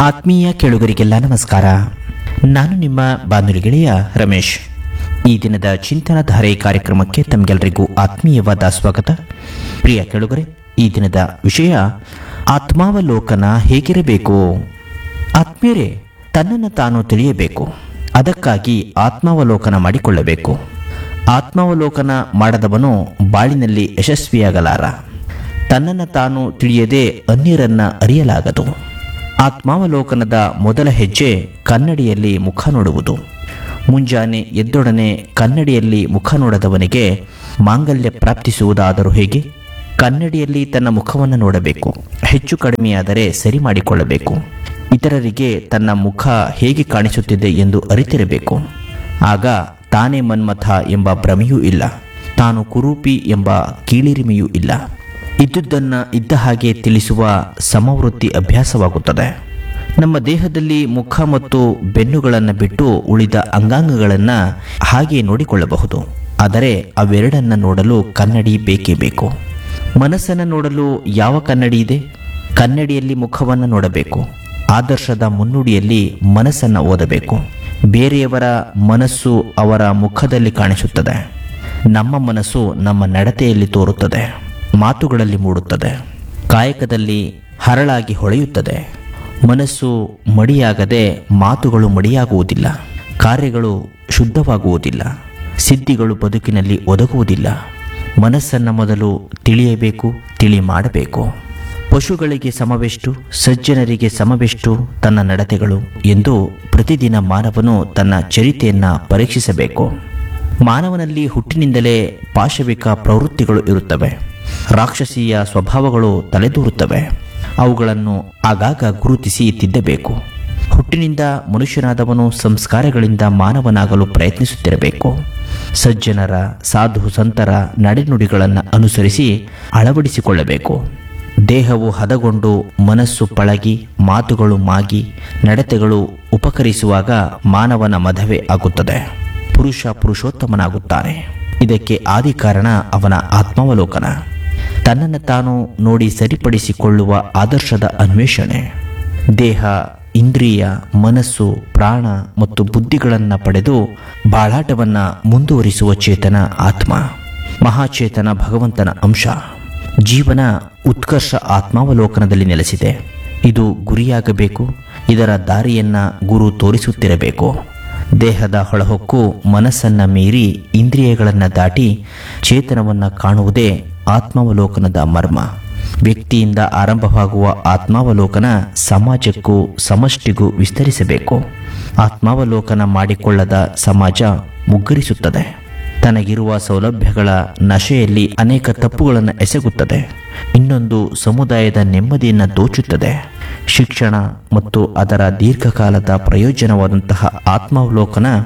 ಆತ್ಮೀಯ ಕೇಳುಗರಿಗೆಲ್ಲ ನಮಸ್ಕಾರ ನಾನು ನಿಮ್ಮ ಬಾನುಲಿ ಗೆಳೆಯ ರಮೇಶ್ ಈ ದಿನದ ಚಿಂತನಧಾರೆ ಕಾರ್ಯಕ್ರಮಕ್ಕೆ ತಮಗೆಲ್ಲರಿಗೂ ಆತ್ಮೀಯವಾದ ಸ್ವಾಗತ ಪ್ರಿಯ ಕೇಳುಗರೆ ಈ ದಿನದ ವಿಷಯ ಆತ್ಮಾವಲೋಕನ ಹೇಗಿರಬೇಕು ಆತ್ಮೀಯರೇ ತನ್ನನ್ನು ತಾನು ತಿಳಿಯಬೇಕು ಅದಕ್ಕಾಗಿ ಆತ್ಮಾವಲೋಕನ ಮಾಡಿಕೊಳ್ಳಬೇಕು ಆತ್ಮಾವಲೋಕನ ಮಾಡದವನು ಬಾಳಿನಲ್ಲಿ ಯಶಸ್ವಿಯಾಗಲಾರ ತನ್ನನ್ನು ತಾನು ತಿಳಿಯದೆ ಅನ್ಯರನ್ನ ಅರಿಯಲಾಗದು ಆತ್ಮಾವಲೋಕನದ ಮೊದಲ ಹೆಜ್ಜೆ ಕನ್ನಡಿಯಲ್ಲಿ ಮುಖ ನೋಡುವುದು ಮುಂಜಾನೆ ಎದ್ದೊಡನೆ ಕನ್ನಡಿಯಲ್ಲಿ ಮುಖ ನೋಡದವನಿಗೆ ಮಾಂಗಲ್ಯ ಪ್ರಾಪ್ತಿಸುವುದಾದರೂ ಹೇಗೆ ಕನ್ನಡಿಯಲ್ಲಿ ತನ್ನ ಮುಖವನ್ನು ನೋಡಬೇಕು ಹೆಚ್ಚು ಕಡಿಮೆಯಾದರೆ ಸರಿ ಮಾಡಿಕೊಳ್ಳಬೇಕು ಇತರರಿಗೆ ತನ್ನ ಮುಖ ಹೇಗೆ ಕಾಣಿಸುತ್ತಿದೆ ಎಂದು ಅರಿತಿರಬೇಕು ಆಗ ತಾನೇ ಮನ್ಮಥ ಎಂಬ ಭ್ರಮೆಯೂ ಇಲ್ಲ ತಾನು ಕುರೂಪಿ ಎಂಬ ಕೀಳಿರಿಮೆಯೂ ಇಲ್ಲ ಇದ್ದುದನ್ನು ಇದ್ದ ಹಾಗೆ ತಿಳಿಸುವ ಸಮವೃತ್ತಿ ಅಭ್ಯಾಸವಾಗುತ್ತದೆ ನಮ್ಮ ದೇಹದಲ್ಲಿ ಮುಖ ಮತ್ತು ಬೆನ್ನುಗಳನ್ನು ಬಿಟ್ಟು ಉಳಿದ ಅಂಗಾಂಗಗಳನ್ನು ಹಾಗೆ ನೋಡಿಕೊಳ್ಳಬಹುದು ಆದರೆ ಅವೆರಡನ್ನ ನೋಡಲು ಕನ್ನಡಿ ಬೇಕೇ ಬೇಕು ಮನಸ್ಸನ್ನು ನೋಡಲು ಯಾವ ಕನ್ನಡಿ ಇದೆ ಕನ್ನಡಿಯಲ್ಲಿ ಮುಖವನ್ನು ನೋಡಬೇಕು ಆದರ್ಶದ ಮುನ್ನುಡಿಯಲ್ಲಿ ಮನಸ್ಸನ್ನು ಓದಬೇಕು ಬೇರೆಯವರ ಮನಸ್ಸು ಅವರ ಮುಖದಲ್ಲಿ ಕಾಣಿಸುತ್ತದೆ ನಮ್ಮ ಮನಸ್ಸು ನಮ್ಮ ನಡತೆಯಲ್ಲಿ ತೋರುತ್ತದೆ ಮಾತುಗಳಲ್ಲಿ ಮೂಡುತ್ತದೆ ಕಾಯಕದಲ್ಲಿ ಹರಳಾಗಿ ಹೊಳೆಯುತ್ತದೆ ಮನಸ್ಸು ಮಡಿಯಾಗದೆ ಮಾತುಗಳು ಮಡಿಯಾಗುವುದಿಲ್ಲ ಕಾರ್ಯಗಳು ಶುದ್ಧವಾಗುವುದಿಲ್ಲ ಸಿದ್ಧಿಗಳು ಬದುಕಿನಲ್ಲಿ ಒದಗುವುದಿಲ್ಲ ಮನಸ್ಸನ್ನು ಮೊದಲು ತಿಳಿಯಬೇಕು ತಿಳಿ ಮಾಡಬೇಕು ಪಶುಗಳಿಗೆ ಸಮವೆಷ್ಟು ಸಜ್ಜನರಿಗೆ ಸಮವೆಷ್ಟು ತನ್ನ ನಡತೆಗಳು ಎಂದು ಪ್ರತಿದಿನ ಮಾನವನು ತನ್ನ ಚರಿತೆಯನ್ನು ಪರೀಕ್ಷಿಸಬೇಕು ಮಾನವನಲ್ಲಿ ಹುಟ್ಟಿನಿಂದಲೇ ಪಾಶವಿಕ ಪ್ರವೃತ್ತಿಗಳು ಇರುತ್ತವೆ ರಾಕ್ಷಸೀಯ ಸ್ವಭಾವಗಳು ತಲೆದೂರುತ್ತವೆ ಅವುಗಳನ್ನು ಆಗಾಗ ಗುರುತಿಸಿ ತಿದ್ದಬೇಕು ಹುಟ್ಟಿನಿಂದ ಮನುಷ್ಯನಾದವನು ಸಂಸ್ಕಾರಗಳಿಂದ ಮಾನವನಾಗಲು ಪ್ರಯತ್ನಿಸುತ್ತಿರಬೇಕು ಸಜ್ಜನರ ಸಾಧು ಸಂತರ ನಡೆನುಡಿಗಳನ್ನು ಅನುಸರಿಸಿ ಅಳವಡಿಸಿಕೊಳ್ಳಬೇಕು ದೇಹವು ಹದಗೊಂಡು ಮನಸ್ಸು ಪಳಗಿ ಮಾತುಗಳು ಮಾಗಿ ನಡತೆಗಳು ಉಪಕರಿಸುವಾಗ ಮಾನವನ ಮದುವೆ ಆಗುತ್ತದೆ ಪುರುಷ ಪುರುಷೋತ್ತಮನಾಗುತ್ತಾನೆ ಇದಕ್ಕೆ ಆದಿ ಕಾರಣ ಅವನ ಆತ್ಮಾವಲೋಕನ ತನ್ನನ್ನು ತಾನು ನೋಡಿ ಸರಿಪಡಿಸಿಕೊಳ್ಳುವ ಆದರ್ಶದ ಅನ್ವೇಷಣೆ ದೇಹ ಇಂದ್ರಿಯ ಮನಸ್ಸು ಪ್ರಾಣ ಮತ್ತು ಬುದ್ಧಿಗಳನ್ನು ಪಡೆದು ಬಾಳಾಟವನ್ನು ಮುಂದುವರಿಸುವ ಚೇತನ ಆತ್ಮ ಮಹಾಚೇತನ ಭಗವಂತನ ಅಂಶ ಜೀವನ ಉತ್ಕರ್ಷ ಆತ್ಮಾವಲೋಕನದಲ್ಲಿ ನೆಲೆಸಿದೆ ಇದು ಗುರಿಯಾಗಬೇಕು ಇದರ ದಾರಿಯನ್ನ ಗುರು ತೋರಿಸುತ್ತಿರಬೇಕು ದೇಹದ ಹೊಳಹೊಕ್ಕು ಮನಸ್ಸನ್ನ ಮೀರಿ ಇಂದ್ರಿಯಗಳನ್ನು ದಾಟಿ ಚೇತನವನ್ನು ಕಾಣುವುದೇ ಆತ್ಮಾವಲೋಕನದ ಮರ್ಮ ವ್ಯಕ್ತಿಯಿಂದ ಆರಂಭವಾಗುವ ಆತ್ಮಾವಲೋಕನ ಸಮಾಜಕ್ಕೂ ಸಮಷ್ಟಿಗೂ ವಿಸ್ತರಿಸಬೇಕು ಆತ್ಮಾವಲೋಕನ ಮಾಡಿಕೊಳ್ಳದ ಸಮಾಜ ಮುಗ್ಗರಿಸುತ್ತದೆ ತನಗಿರುವ ಸೌಲಭ್ಯಗಳ ನಶೆಯಲ್ಲಿ ಅನೇಕ ತಪ್ಪುಗಳನ್ನು ಎಸಗುತ್ತದೆ ಇನ್ನೊಂದು ಸಮುದಾಯದ ನೆಮ್ಮದಿಯನ್ನು ದೋಚುತ್ತದೆ ಶಿಕ್ಷಣ ಮತ್ತು ಅದರ ದೀರ್ಘಕಾಲದ ಪ್ರಯೋಜನವಾದಂತಹ ಆತ್ಮಾವಲೋಕನ